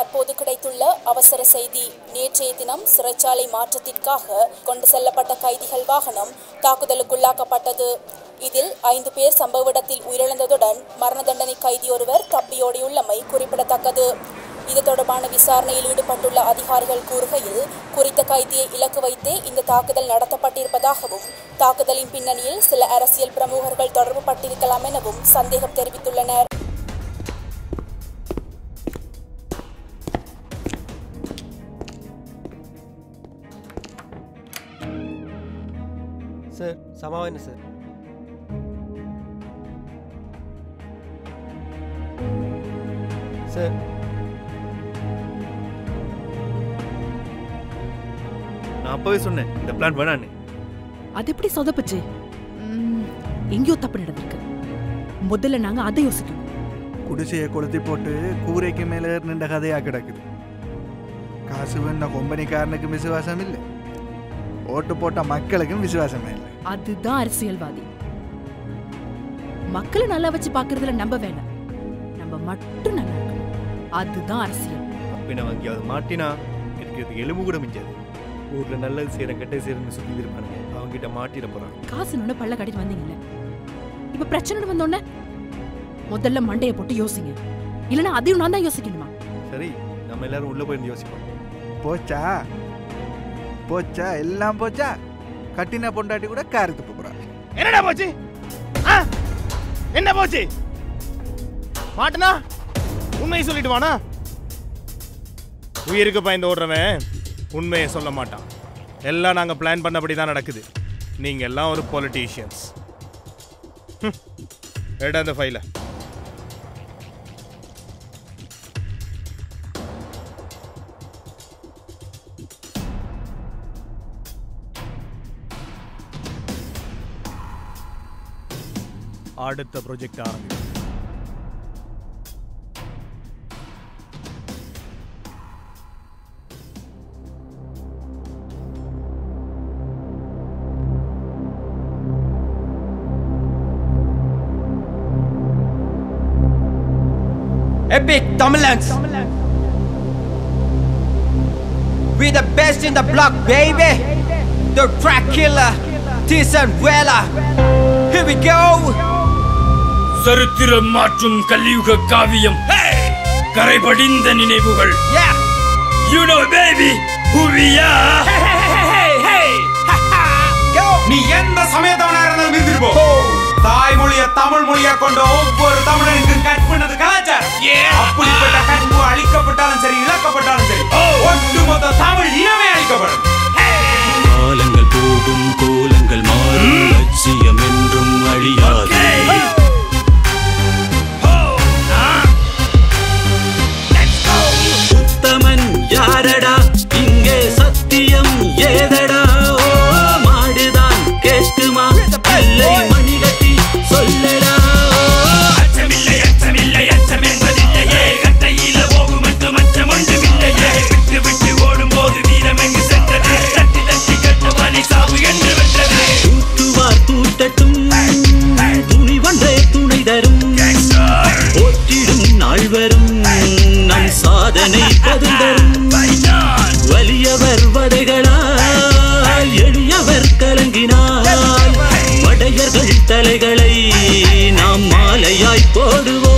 தற்போது கிடைத்துள்ள அவசர செய்தி நேற்றைய தினம் சிறைச்சாலை மாற்றத்திற்காக கொண்டு செல்லப்பட்ட கைதிகள் வாகனம் தாக்குதலுக்குள்ளாக்கப்பட்டது இதில் ஐந்து பேர் சம்பவ இடத்தில் உயிரிழந்ததுடன் மரண தண்டனை கைதி ஒருவர் தப்பியோடியுள்ளமை குறிப்பிடத்தக்கது இது தொடர்பான விசாரணையில் ஈடுபட்டுள்ள அதிகாரிகள் கூறுகையில் குறித்த கைதியை இலக்கு வைத்தே இந்த தாக்குதல் நடத்தப்பட்டிருப்பதாகவும் தாக்குதலின் பின்னணியில் சில அரசியல் பிரமுகர்கள் தொடர்பு பட்டிருக்கலாம் எனவும் சந்தேகம் தெரிவித்துள்ளனர் சார் சமாவான சார் சார் நான் அப்பவே சொன்னேன் இந்த பிளான் வேணான்னு அது எப்படி சொதப்புச்சு ம், எங்கேயோ தப்பு நடந்திருக்கு முதல்ல நாங்க அதை யோசிக்கணும் குடிசையை கொளுத்தி போட்டு கூரைக்கு மேலே நின்ற கதையா கிடக்குது காசு வேணா கொம்பனிக்காரனுக்கும் விசுவாசம் இல்லை ஓட்டு போட்ட மக்களுக்கும் விசுவாசமே இல்லை அதுதான் அரசியல்வாதி மக்களை நல்லா வச்சு பாக்குறதுல நம்ப வேணாம் நம்ம மட்டும் நல்லா இருக்கணும் அதுதான் அரசியல் அப்ப நான் எங்கேயாவது மாட்டினா இருக்கிறது எலும்பு கூட மிஞ்சாது ஊர்ல நல்லது செய்யறேன் கெட்ட செய்யறேன்னு சொல்லி இருப்பானுங்க அவங்க கிட்ட மாட்டிட போறான் காசு நொண்ண பள்ள கட்டிட்டு வந்தீங்கல்ல இப்ப பிரச்சனை வந்தோடனே முதல்ல மண்டைய போட்டு யோசிங்க இல்லனா அதையும் நான் தான் யோசிக்கணுமா சரி நம்ம எல்லாரும் உள்ள போயிருந்து யோசிப்போம் போச்சா போச்சா எல்லாம் போச்சா கட்டின பொண்டாட்டி கூட காரி துப்ப போறாங்க என்னடா போச்சு ஆ? என்ன போச்சு மாட்டனா உண்மையை சொல்லிட்டு வானா உயிருக்கு பயந்து ஓடுறவன் உண்மையை சொல்ல மாட்டான் எல்லாம் நாங்கள் பிளான் பண்ணபடி தான் நடக்குது நீங்கள் எல்லாம் ஒரு பொலிட்டீஷியன்ஸ் எட அந்த ஃபைலை அடுத்த ப்ரொஜெக்ட் ஆரம்பிக்கும் Epic Dominance. We the best in the block, baby. The track killer, Tyson Weller. Here we go. சரித்திரம் மாற்றும் கலியுக காவியம் கரைபடிந்த நினைவுகள் Yeah. You know baby who we are Go. நீ எந்த சமயத்தவனா இருந்தாலும் இருந்துட்டு போ தாய்மொழிய தமிழ் மொழியா கொண்ட ஒவ்வொரு தமிழனுக்கும் கற்பனது கலாச்சாரம் அப்படிப்பட்ட கற்பு அழிக்கப்பட்டாலும் சரி இழக்கப்பட்டாலும் சரி ஒட்டுமொத்த தமிழ் இனமே அழிக்கப்படும் காலங்கள் போகும் கோலங்கள் மாறும் லட்சியம் என்றும் அழியாது உத்தமன் யாரடா இங்கே சத்தியம் ஏதடா ஓ மாடுதான் கேட்குமா இல்லை மணிகட்டி சொல்லடா அச்சமில்லை அச்சமில்லை அச்சம் என்பதில்லையே கட்டையில போகும் மட்டும் அச்சம் ஒன்றுமில்லையே விட்டு விட்டு ஓடும் போது வீரம் எங்கு சென்றது தட்டி தட்டி கட்டுவானி சாவு என்று வென்றது தூத்துவார் தூட்டட்டும் துணிவன்றே துணை தரும் போற்றிடும் நாள் வரும் நம் சாதனை பதில் தரும் வலியவர் வதைகளால் எளியவர் கலங்கினார் வடையர்கள் தலைகளை நாம் மாலையாய் போடுவோம்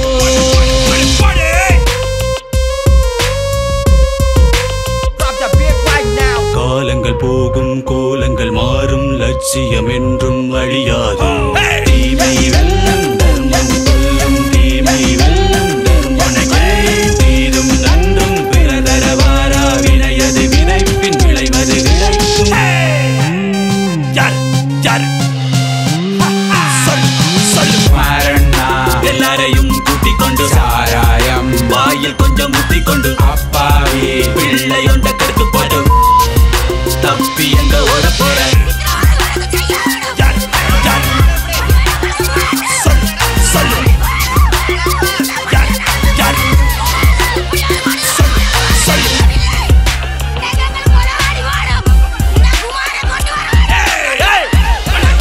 Drop the beat right now. காலங்கள் போகும் கோலங்கள் மாறும் லட்சியம் என்றும் அழியாது தீமை வெல்லும் தர்மம் கொல்லும் தீமை வெல்லும் தர்மனே தீதும் நன்றும் பிறதர வாரா வினையது வினைப்பின் விளைவது விளைக்கும் யார் யார் சொல் சொல்லு மரணா எல்லாரையும் கூட்டிக் கொண்டு சாராயம் வாயில் கொஞ்சம் ஊத்திக் கொண்டு அப்பாவி பிள்ளை ஒன்ற கருத்து போட்டு தப்பி எங்க ஓட போற யார் யார் சொல்லு சொல்லு யார் யார் சொல்லு சொல்லு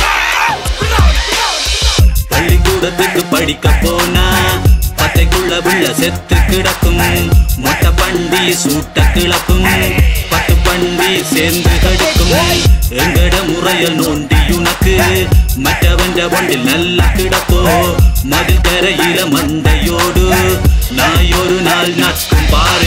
பள்ளிக்கூடத்துக்கு படிக்க போனா பத்தைக்குள்ள புள்ள செத்து கிடக்கும் மொட்டை பண்டி சூட்ட கிளப்பும் பத்து பண்டி சேர்ந்து கடுக்கும் எங்கட முறையில் நோண்டி உனக்கு மற்றவன்ற ஒன்றில் நல்லா கிடப்போ மதில் கரையில மண்டையோடு நாய் ஒரு நாள் நக்கும் பாரு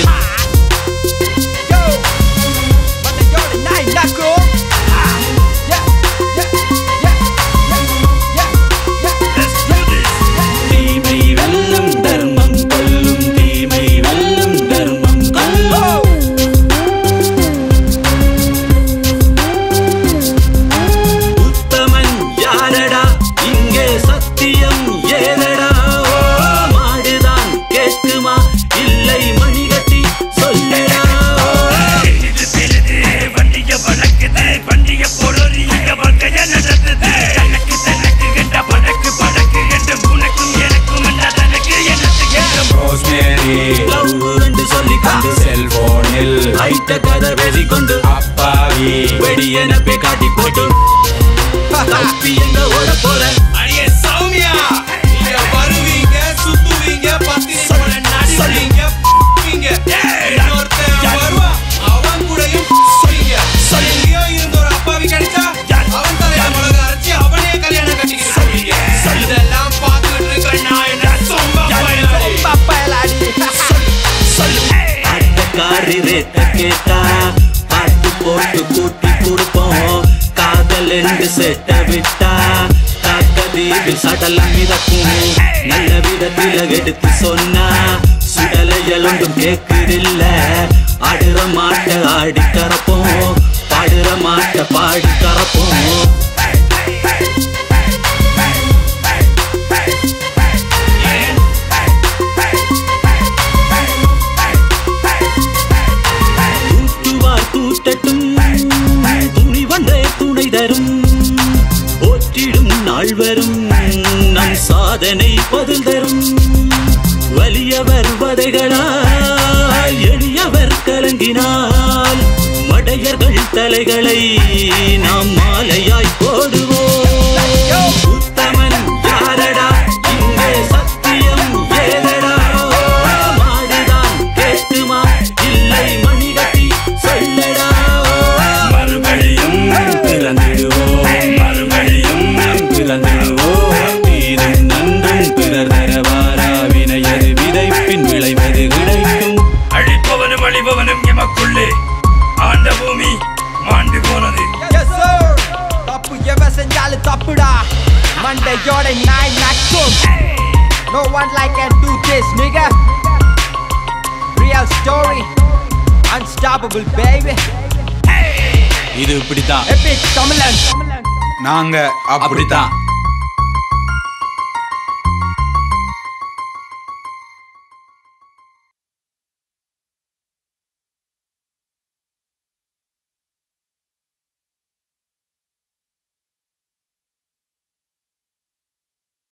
Yo, manda yo de night knuckle. Yeah, yeah, yeah, yeah, yeah, yeah. தீமை வெல்லும் தர்மம் கொல்லும் தீமை வெல்லும் தர்மம் கொல்லும் உத்தமன் யாரடா இங்கே சத்தியம் ஏதடா ஓ, மாடுதான் கேட்குமா இல்லை மணிகட்டி சொல்லடா ரோஸ்மேரி லவ் என்று சொல்லிக் கொண்டு செல்போனில் ஐட்ட கதை பேசிக்கொண்டு அப்பாவி வெடி எனப்பே காட்டி போட்டு தப்பி எங்க ஓட போற அடியே சௌமியா நீங்க வருவீங்க சுத்துவீங்க பத்தினி போல நடிப்பீங்க பீங்க. இன்னொருத்தன் வருவான் அவன் கூடயும் சுவீங்க. எங்கேயோ இருந்த ஒரு அப்பாவி கிடைச்சா அவன் தலையில மிளகா அரைச்சு அவனே கல்யாணம் கட்டிக்கிட்டு போவீங்க. இதெல்லாம் பார்த்துக்கிட்டு இருக்க நான் என்ன சொம்ப பயனாளி. Papaladi. ஆட்டக்காரி ரேட்ட கேட்டா பாட்டு போட்டு கூட்டி கொடுப்போம் காதல் என்று செட்ட விட்டா காக்க தீவில் சடலம் மிதக்கும் நல்ல விதத்தில எடுத்து சொன்னா சுடலையல் ஒன்றும் கேக்குதில்ல ஆடுற மாட்ட ஆடி கறப்போம் பாடுற மாட்ட பாடி கறப்போம் தூற்றுவார் தூட்டட்டும் துணி வந்தே துணை தரும் போற்றிடும் நாள் வரும் நம் சாதனை பதில் தரும் வலியவர் வதைகளால் எளியவர் கலங்கினால் மடையர்கள் தலைகளை நாம் மாலையாய் போடுவோம் உத்தமன் யாரடா இங்கே சத்தியம் ஏதடா மாடுதான் கேட்டுமா இல்லை மணிகட்டி சொல்லடா மறுபடியும் பிறந்திடுவோம் மறுபடியும் பிறந்திடுவோம் தீதும் நன்றும் பிறர் தரவாரா வினையது விதைப்பின் விளைவது கிடைக்கும் அழிப்பவனும் அழிப்பவனும் எமக்குள்ளே ஆண்ட பூமி மாண்டு போனது Yes, sir. தப்பு எவ செஞ்சாலும் தப்புடா மண்டையோட நாய் நக்கும் No one like can do this, nigga. Real story. Unstoppable, baby. இது இப்படித்தான் Epic Tamil. நாங்க அப்படித்தான்